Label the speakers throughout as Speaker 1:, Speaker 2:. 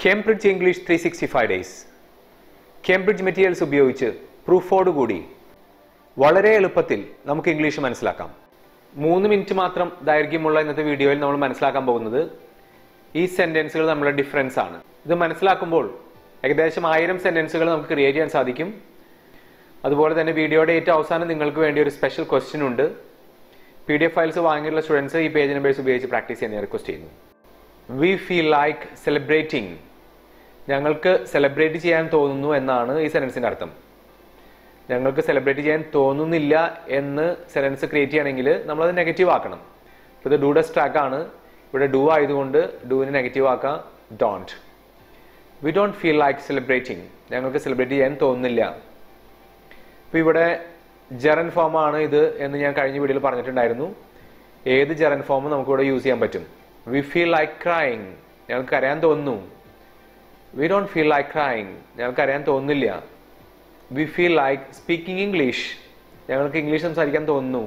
Speaker 1: Cambridge English three sixty five days Cambridge materials ഉപയോഗിച്ച് പ്രൂഫോടുകൂടി വളരെ എളുപ്പത്തിൽ നമുക്ക് ഇംഗ്ലീഷ് മനസ്സിലാക്കാം മൂന്ന് മിനിറ്റ് മാത്രം ദൈർഘ്യമുള്ള ഇന്നത്തെ വീഡിയോയിൽ നമ്മൾ മനസ്സിലാക്കാൻ പോകുന്നത് ഈ സെന്റൻസുകൾ തമ്മിലുള്ള ഡിഫറൻസ് ആണ് ഇത് മനസ്സിലാക്കുമ്പോൾ ഏകദേശം ആയിരം സെന്റൻസുകൾ നമുക്ക് ക്രിയേറ്റ് ചെയ്യാൻ സാധിക്കും അതുപോലെ തന്നെ വീഡിയോയുടെ ഏറ്റവും അവസാനം നിങ്ങൾക്ക് വേണ്ടി ഒരു സ്പെഷ്യൽ ക്വസ്റ്റ്യൻ ഉണ്ട് പി ഡി എഫ് ഫയൽസ് വാങ്ങിയുള്ള സ്റ്റുഡൻസ് ഈ പേജ് നമ്പേഴ്സ് ഉപയോഗിച്ച് പ്രാക്ടീസ് ചെയ്യാൻ ഞാൻ റിക്വസ്റ്റ് ചെയ്യുന്നു വി ഫീൽ ലൈക്ക് സെലിബ്രേറ്റിംഗ് ഞങ്ങൾക്ക് സെലിബ്രേറ്റ് ചെയ്യാൻ തോന്നുന്നു എന്നാണ് ഈ സെൻറ്റൻസിൻ്റെ അർത്ഥം ഞങ്ങൾക്ക് സെലിബ്രേറ്റ് ചെയ്യാൻ തോന്നുന്നില്ല എന്ന് സെൻറ്റൻസ് ക്രിയേറ്റ് ചെയ്യണമെങ്കിൽ നമ്മളത് നെഗറ്റീവ് ആക്കണം ഇപ്പോൾ ഇത് ഡൂഡസ് ട്രാക്ക് ആണ് ഇവിടെ ഡു ആയതുകൊണ്ട് ഡൂവിന് നെഗറ്റീവ് ആക്കാം don't we don't feel like celebrating ഞങ്ങൾക്ക് സെലിബ്രേറ്റ് ചെയ്യാൻ തോന്നുന്നില്ല ഇപ്പോൾ ഇവിടെ ജെറൻ ഫോം ആണ് ഇത് എന്ന് ഞാൻ കഴിഞ്ഞ വീഡിയോയിൽ പറഞ്ഞിട്ടുണ്ടായിരുന്നു ഏത് ജെറൻ ഫോം നമുക്കിവിടെ യൂസ് ചെയ്യാൻ പറ്റും വി ഫീൽ ലൈക്ക് ക്രൈങ് ഞങ്ങൾക്ക് അറിയാൻ തോന്നുന്നു we don't feel like crying ഞങ്ങൾക്ക് അറിയാൻ തോന്നുന്നില്ല we feel like speaking English ഞങ്ങൾക്ക് ഇംഗ്ലീഷ് സംസാരിക്കാൻ തോന്നുന്നു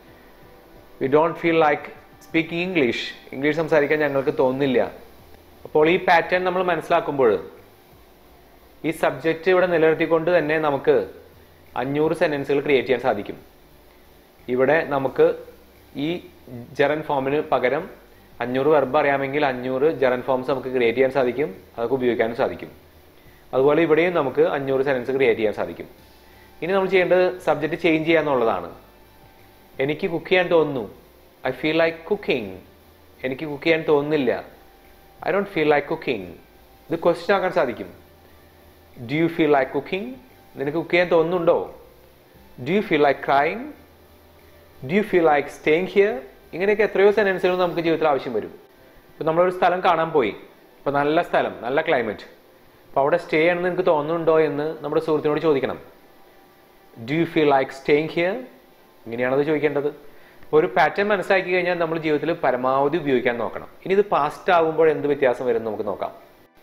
Speaker 1: we don't feel like speaking English English സംസാരിക്കാൻ ഞങ്ങൾക്ക് തോന്നുന്നില്ല അപ്പോൾ ഈ പാറ്റേൺ നമ്മൾ മനസ്സിലാക്കുമ്പോൾ ഈ സബ്ജക്റ്റ് ഇവിടെ നിലനിർത്തിക്കൊണ്ട് തന്നെ നമുക്ക് അഞ്ഞൂറ് സെൻറ്റൻസുകൾ ക്രിയേറ്റ് ചെയ്യാൻ സാധിക്കും ഇവിടെ നമുക്ക് ഈ ജെറൻ ഫോമിന് പകരം അഞ്ഞൂറ് വെർബ് അറിയാമെങ്കിൽ അഞ്ഞൂറ് ജെറൻ ഫോംസ് നമുക്ക് ക്രിയേറ്റ് ചെയ്യാൻ സാധിക്കും അതൊക്കെ ഉപയോഗിക്കാനും സാധിക്കും അതുപോലെ ഇവിടെയും നമുക്ക് അഞ്ഞൂറ് സെൻറ്റൻസ് ക്രിയേറ്റ് ചെയ്യാൻ സാധിക്കും ഇനി നമ്മൾ ചെയ്യേണ്ടത് സബ്ജക്റ്റ് ചേഞ്ച് ചെയ്യുക എന്നുള്ളതാണ് എനിക്ക് കുക്ക് ചെയ്യാൻ തോന്നുന്നു ഐ ഫീൽ ലൈക്ക് കുക്കിംഗ് എനിക്ക് കുക്ക് ചെയ്യാൻ തോന്നുന്നില്ല I don't feel like cooking ഇത് ക്വസ്റ്റ്യൻ ആക്കാൻ സാധിക്കും do you feel like cooking നിനക്ക് കുക്ക് ചെയ്യാൻ തോന്നുന്നുണ്ടോ do you feel like crying do you feel like staying here ഇങ്ങനെയൊക്കെ എത്രയോ സെൻറ്റൻസുകൾ നമുക്ക് ജീവിതത്തിൽ ആവശ്യം വരും ഇപ്പം നമ്മളൊരു സ്ഥലം കാണാൻ പോയി ഇപ്പം നല്ല സ്ഥലം നല്ല ക്ലൈമറ്റ് അപ്പോൾ അവിടെ സ്റ്റേ ചെയ്യണമെന്ന് എനിക്ക് തോന്നുന്നുണ്ടോ എന്ന് നമ്മുടെ സുഹൃത്തിനോട് ചോദിക്കണം do you feel like staying here ഇങ്ങനെയാണത് ചോദിക്കേണ്ടത് ഒരു പാറ്റേൺ മനസ്സിലാക്കി കഴിഞ്ഞാൽ നമ്മൾ ജീവിതത്തിൽ പരമാവധി ഉപയോഗിക്കാൻ നോക്കണം ഇനി ഇത് പാസ്റ്റ് ആകുമ്പോൾ എന്ത് വ്യത്യാസം വരും നമുക്ക് നോക്കാം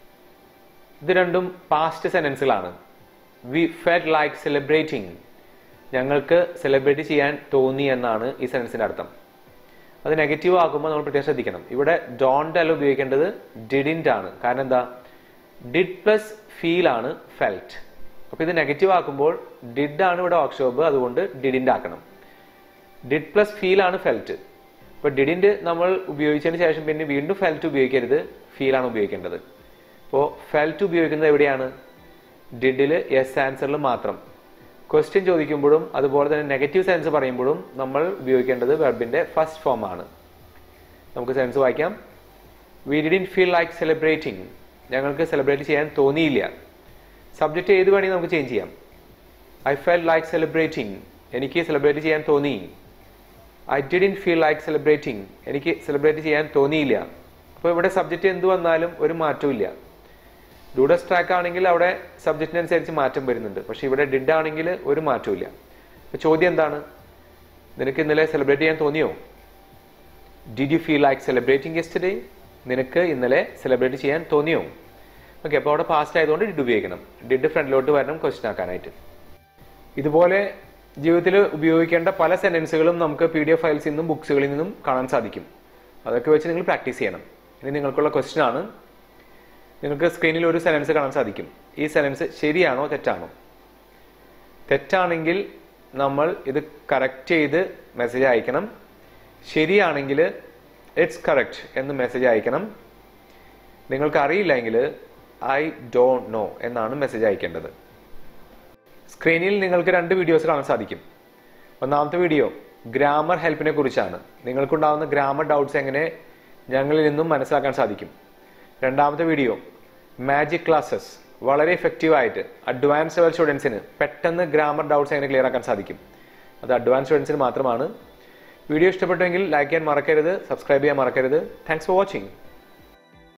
Speaker 1: ഇത് രണ്ടും പാസ്റ്റ് സെൻറ്റൻസുകളാണ് വി ഫെഡ് ലൈക്ക് സെലിബ്രേറ്റിംഗ് ഞങ്ങൾക്ക് സെലിബ്രേറ്റ് ചെയ്യാൻ തോന്നി എന്നാണ് ഈ സെൻറ്റൻസിൻ്റെ അർത്ഥം അത് നെഗറ്റീവ് ആകുമ്പോൾ നമ്മൾ പ്രത്യേകം ശ്രദ്ധിക്കണം ഇവിടെ ഡോണ്ട് അല്ല ഉപയോഗിക്കേണ്ടത് ഡിഡിൻ്റ് ആണ് കാരണം എന്താ ഡിഡ് പ്ലസ് ഫീൽ ആണ് ഫെൽറ്റ് അപ്പോൾ ഇത് നെഗറ്റീവ് ആക്കുമ്പോൾ ഡിഡ് ആണ് ഇവിടെ വർക്ക്ഷോപ്പ് അതുകൊണ്ട് ഡിഡിൻ്റ് ആക്കണം ഡിഡ് പ്ലസ് ഫീൽ ആണ് ഫെൽറ്റ് ഇപ്പോൾ ഡിഡിൻ്റ് നമ്മൾ ഉപയോഗിച്ചതിന് ശേഷം പിന്നെ വീണ്ടും ഫെൽറ്റ് ഉപയോഗിക്കരുത് ഫീൽ ആണ് ഉപയോഗിക്കേണ്ടത് അപ്പോൾ ഫെൽറ്റ് ഉപയോഗിക്കുന്നത് എവിടെയാണ് ഡിഡിൽ യെസ് ആൻസറിൽ മാത്രം ക്വസ്റ്റ്യൻ ചോദിക്കുമ്പോഴും അതുപോലെ തന്നെ നെഗറ്റീവ് സെൻസ് പറയുമ്പോഴും നമ്മൾ ഉപയോഗിക്കേണ്ടത് വെർബിൻ്റെ ഫസ്റ്റ് ഫോം ആണ് നമുക്ക് സെൻസ് വായിക്കാം we didn't feel like celebrating ഞങ്ങൾക്ക് സെലിബ്രേറ്റ് ചെയ്യാൻ തോന്നിയില്ല സബ്ജക്റ്റ് ഏത് വേണമെങ്കിൽ നമുക്ക് ചേഞ്ച് ചെയ്യാം ഐ ഫെൽ ലൈക്ക് സെലിബ്രേറ്റിംഗ് എനിക്ക് സെലിബ്രേറ്റ് ചെയ്യാൻ തോന്നി I didn't feel like celebrating എനിക്ക് സെലിബ്രേറ്റ് ചെയ്യാൻ തോന്നിയില്ല അപ്പോൾ ഇവിടെ സബ്ജക്റ്റ് എന്ത് വന്നാലും ഒരു മാറ്റവും ഇല്ല ഡൂഡസ് ട്രാക്ക് ആണെങ്കിൽ അവിടെ സബ്ജക്റ്റിനനുസരിച്ച് മാറ്റം വരുന്നുണ്ട് പക്ഷെ ഇവിടെ ഡിഡ് ആണെങ്കിൽ ഒരു മാറ്റവും ഇല്ല അപ്പോൾ ചോദ്യം എന്താണ് നിനക്ക് ഇന്നലെ സെലിബ്രേറ്റ് ചെയ്യാൻ തോന്നിയോ did you feel like celebrating yesterday നിനക്ക് ഇന്നലെ സെലിബ്രേറ്റ് ചെയ്യാൻ തോന്നിയോ ഓക്കെ അപ്പോൾ അവിടെ പാസ്റ്റ് ആയതുകൊണ്ട് ഡിഡ് ഉപയോഗിക്കണം ഡിഡ് ഫ്രണ്ടിലോട്ട് വരണം ക്വസ്റ്റ്യൻ ആക്കാനായിട്ട് ഇതുപോലെ ജീവിതത്തിൽ ഉപയോഗിക്കേണ്ട പല സെൻറ്റൻസുകളും നമുക്ക് പി ഡി എഫ് ഫയൽസിൽ നിന്നും ബുക്സുകളിൽ നിന്നും കാണാൻ സാധിക്കും അതൊക്കെ വെച്ച് നിങ്ങൾ പ്രാക്ടീസ് ചെയ്യണം ഇനി നിങ്ങൾക്കുള്ള ക്വസ്റ്റ്യൻ ആണ് നിങ്ങൾക്ക് സ്ക്രീനിൽ ഒരു സെൻറ്റൻസ് കാണാൻ സാധിക്കും ഈ സെൻറ്റൻസ് ശരിയാണോ തെറ്റാണോ തെറ്റാണെങ്കിൽ നമ്മൾ ഇത് കറക്റ്റ് ചെയ്ത് മെസ്സേജ് അയക്കണം ശരിയാണെങ്കിൽ ഇറ്റ്സ് കറക്റ്റ് എന്ന് മെസ്സേജ് അയക്കണം നിങ്ങൾക്ക് അറിയില്ലെങ്കിൽ ഐ ഡോണ്ട് നോ എന്നാണ് മെസ്സേജ് അയക്കേണ്ടത് സ്ക്രീനിൽ നിങ്ങൾക്ക് രണ്ട് വീഡിയോസ് കാണാൻ സാധിക്കും ഒന്നാമത്തെ വീഡിയോ ഗ്രാമർ ഹെൽപ്പിനെ കുറിച്ചാണ് നിങ്ങൾക്കുണ്ടാകുന്ന ഗ്രാമർ ഡൗട്ട്സ് എങ്ങനെ ഞങ്ങളിൽ നിന്നും മനസ്സിലാക്കാൻ സാധിക്കും രണ്ടാമത്തെ വീഡിയോ മാജിക് ക്ലാസ്സസ് വളരെ എഫക്റ്റീവായിട്ട് അഡ്വാൻസ് ലെവൽ സ്റ്റുഡൻസിന് പെട്ടെന്ന് ഗ്രാമർ ഡൗട്ട്സ് എങ്ങനെ ക്ലിയർ ആക്കാൻ സാധിക്കും അത് അഡ്വാൻസ് സ്റ്റുഡൻസിന് മാത്രമാണ് വീഡിയോ ഇഷ്ടപ്പെട്ടുവെങ്കിൽ ലൈക്ക് ചെയ്യാൻ മറക്കരുത് സബ്സ്ക്രൈബ് ചെയ്യാൻ മറക്കരുത് താങ്ക്സ് ഫോർ വാച്ചിങ്